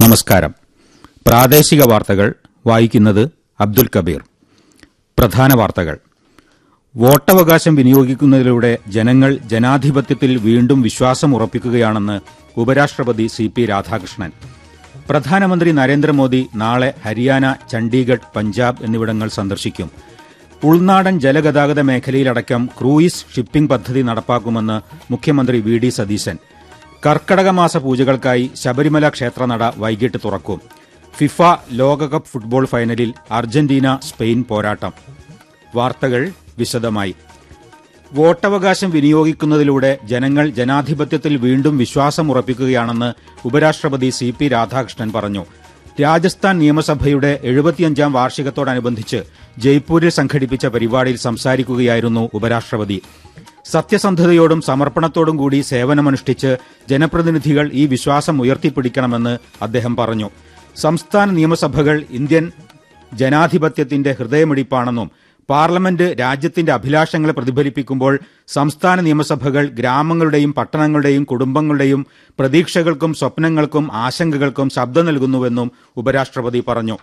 നമസ്കാരം പ്രാദേശിക വാർത്തകൾ വായിക്കുന്നത് അബ്ദുൽ കബീർ പ്രധാന വാർത്തകൾ വോട്ടവകാശം വിനിയോഗിക്കുന്നതിലൂടെ ജനങ്ങൾ ജനാധിപത്യത്തിൽ വീണ്ടും വിശ്വാസം ഉറപ്പിക്കുകയാണെന്ന് ഉപരാഷ്ട്രപതി സി പി രാധാകൃഷ്ണൻ പ്രധാനമന്ത്രി നരേന്ദ്രമോദി നാളെ ഹരിയാന ചണ്ഡീഗഡ് പഞ്ചാബ് എന്നിവിടങ്ങൾ സന്ദർശിക്കും ഉൾനാടൻ ജലഗതാഗത മേഖലയിലടക്കം ക്രൂയിസ് ഷിപ്പിംഗ് പദ്ധതി നടപ്പാക്കുമെന്ന് മുഖ്യമന്ത്രി വി ഡി സതീശൻ കർക്കടകമാസ പൂജകൾക്കായി ശബരിമല ക്ഷേത്രനട വൈകിട്ട് തുറക്കും ഫിഫ ലോകകപ്പ് ഫുട്ബോൾ ഫൈനലിൽ അർജന്റീന സ്പെയിൻ പോരാട്ടം വാർത്തകൾ വിശദമായി വോട്ടവകാശം വിനിയോഗിക്കുന്നതിലൂടെ ജനങ്ങൾ ജനാധിപത്യത്തിൽ വീണ്ടും വിശ്വാസമുറപ്പിക്കുകയാണെന്ന് ഉപരാഷ്ട്രപതി സി പി രാധാകൃഷ്ണൻ പറഞ്ഞു രാജസ്ഥാൻ നിയമസഭയുടെ എഴുപത്തിയഞ്ചാം വാർഷികത്തോടനുബന്ധിച്ച് ജയ്പൂരിൽ സംഘടിപ്പിച്ച പരിപാടിയിൽ സംസാരിക്കുകയായിരുന്നു ഉപരാഷ്ട്രപതി സത്യസന്ധതയോടും സമർപ്പണത്തോടും കൂടി സേവനമനുഷ്ഠിച്ച് ജനപ്രതിനിധികൾ ഈ വിശ്വാസം ഉയർത്തിപ്പിടിക്കണമെന്ന് അദ്ദേഹം പറഞ്ഞു സംസ്ഥാന നിയമസഭകൾ ഇന്ത്യൻ ജനാധിപത്യത്തിന്റെ ഹൃദയമിടിപ്പാണെന്നും പാർലമെന്റ് രാജ്യത്തിന്റെ അഭിലാഷങ്ങളെ പ്രതിഫലിപ്പിക്കുമ്പോൾ സംസ്ഥാന നിയമസഭകൾ ഗ്രാമങ്ങളുടെയും പട്ടണങ്ങളുടെയും കുടുംബങ്ങളുടെയും പ്രതീക്ഷകൾക്കും സ്വപ്നങ്ങൾക്കും ആശങ്കകൾക്കും ശബ്ദം നൽകുന്നുവെന്നും ഉപരാഷ്ട്രപതി പറഞ്ഞു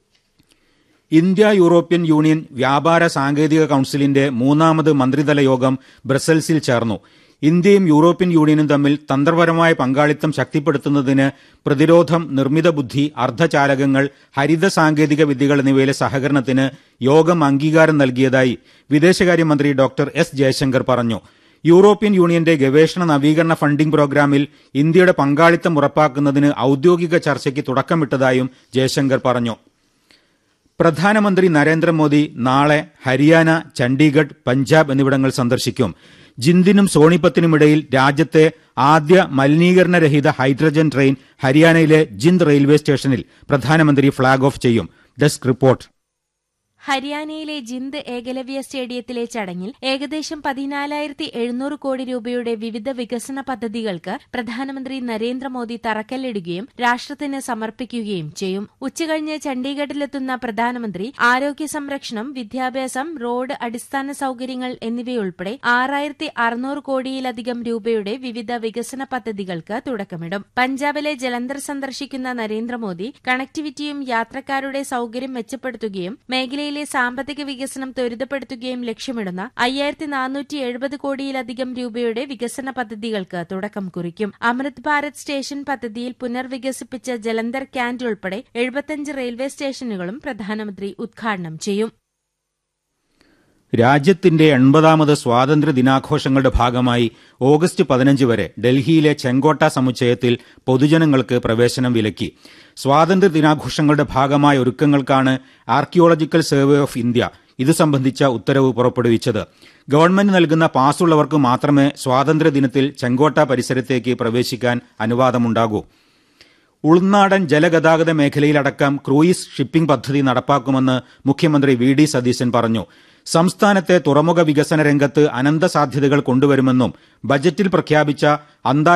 ഇന്ത്യ യൂറോപ്യൻ യൂണിയൻ വ്യാപാര സാങ്കേതിക കൌൺസിലിന്റെ മൂന്നാമത് മന്ത്രിതല യോഗം ബ്രസൽസിൽ ചേർന്നു ഇന്ത്യയും യൂറോപ്യൻ യൂണിയനും തമ്മിൽ തന്ത്രപരമായ പങ്കാളിത്തം ശക്തിപ്പെടുത്തുന്നതിന് പ്രതിരോധം നിർമ്മിത ബുദ്ധി അർദ്ധചാലകങ്ങൾ ഹരിത സാങ്കേതിക വിദ്യകൾ എന്നിവയിലെ സഹകരണത്തിന് യോഗം അംഗീകാരം നൽകിയതായി വിദേശകാര്യമന്ത്രി ഡോക്ടർ എസ് ജയശങ്കർ പറഞ്ഞു യൂറോപ്യൻ യൂണിയന്റെ ഗവേഷണ നവീകരണ ഫണ്ടിംഗ് പ്രോഗ്രാമിൽ ഇന്ത്യയുടെ പങ്കാളിത്തം ഉറപ്പാക്കുന്നതിന് ഔദ്യോഗിക ചർച്ചയ്ക്ക് തുടക്കമിട്ടതായും ജയശങ്കർ പറഞ്ഞു പ്രധാനമന്ത്രി നരേന്ദ്രമോദി നാളെ ഹരിയാന ചണ്ഡീഗഡ് പഞ്ചാബ് എന്നിവിടങ്ങൾ സന്ദർശിക്കും ജിന്ദിനും സോണിപ്പത്തിനുമിടയിൽ രാജ്യത്തെ ആദ്യ മലിനീകരണരഹിത ഹൈഡ്രജൻ ട്രെയിൻ ഹരിയാനയിലെ ജിന്ദ് റെയിൽവേ സ്റ്റേഷനിൽ പ്രധാനമന്ത്രി ഫ്ളാഗ് ഓഫ് ചെയ്യും ഡെസ്ക് റിപ്പോർട്ട് ഹരിയാനയിലെ ജിന്ദ് ഏകലവ്യ സ്റ്റേഡിയത്തിലെ ചടങ്ങിൽ ഏകദേശം പതിനാലായിരത്തി എഴുന്നൂറ് കോടി രൂപയുടെ വിവിധ വികസന പദ്ധതികൾക്ക് പ്രധാനമന്ത്രി നരേന്ദ്രമോദി തറക്കല്ലിടുകയും രാഷ്ട്രത്തിന് സമർപ്പിക്കുകയും ചെയ്യും ഉച്ചകഴിഞ്ഞ് ചണ്ഡീഗഡിലെത്തുന്ന പ്രധാനമന്ത്രി ആരോഗ്യ സംരക്ഷണം വിദ്യാഭ്യാസം റോഡ് അടിസ്ഥാന സൌകര്യങ്ങൾ എന്നിവയുൾപ്പെടെ ആറായിരത്തി അറുന്നൂറ് കോടിയിലധികം രൂപയുടെ വിവിധ വികസന പദ്ധതികൾക്ക് തുടക്കമിടും പഞ്ചാബിലെ ജലന്ധർ സന്ദർശിക്കുന്ന നരേന്ദ്രമോദി കണക്ടിവിറ്റിയും യാത്രക്കാരുടെ സൌകര്യം മെച്ചപ്പെടുത്തുകയും മേഖലയിൽ ജില്ലയിലെ സാമ്പത്തിക വികസനം ത്വരിതപ്പെടുത്തുകയും ലക്ഷ്യമിടുന്ന അയ്യായിരത്തി നാനൂറ്റി എഴുപത് കോടിയിലധികം രൂപയുടെ വികസന പദ്ധതികൾക്ക് തുടക്കം കുറിക്കും അമൃത് ഭാരത് സ്റ്റേഷൻ പദ്ധതിയിൽ പുനർവികസിപ്പിച്ച ജലന്ധർ ക്യാന്റ് ഉൾപ്പെടെ എഴുപത്തിയഞ്ച് റെയിൽവേ സ്റ്റേഷനുകളും പ്രധാനമന്ത്രി ഉദ്ഘാടനം ചെയ്യും രാജ്യത്തിന്റെ എൺപതാമത് സ്വാതന്ത്ര്യ ദിനാഘോഷങ്ങളുടെ ഭാഗമായി ഓഗസ്റ്റ് പതിനഞ്ച് വരെ ഡൽഹിയിലെ ചെങ്കോട്ട സമുച്ചയത്തിൽ പൊതുജനങ്ങൾക്ക് പ്രവേശനം വിലക്കി സ്വാതന്ത്ര്യ ദിനാഘോഷങ്ങളുടെ ഭാഗമായ ഒരുക്കങ്ങൾക്കാണ് ആർക്കിയോളജിക്കൽ സർവേ ഓഫ് ഇന്ത്യ ഇത് സംബന്ധിച്ച ഉത്തരവ് പുറപ്പെടുവിച്ചത് ഗവൺമെന്റ് നൽകുന്ന പാസ്സുള്ളവർക്ക് മാത്രമേ സ്വാതന്ത്ര്യദിനത്തിൽ ചെങ്കോട്ട പരിസരത്തേക്ക് പ്രവേശിക്കാൻ അനുവാദമുണ്ടാകൂ ഉൾനാടൻ ജലഗതാഗത മേഖലയിലടക്കം ക്രൂയിസ് ഷിപ്പിംഗ് പദ്ധതി നടപ്പാക്കുമെന്ന് മുഖ്യമന്ത്രി വി ഡി സതീശൻ പറഞ്ഞു സംസ്ഥാനത്തെ തുറമുഖ വികസന രംഗത്ത് അനന്ത സാധ്യതകൾ കൊണ്ടുവരുമെന്നും ബജറ്റിൽ പ്രഖ്യാപിച്ച അന്താരാഷ്ട്ര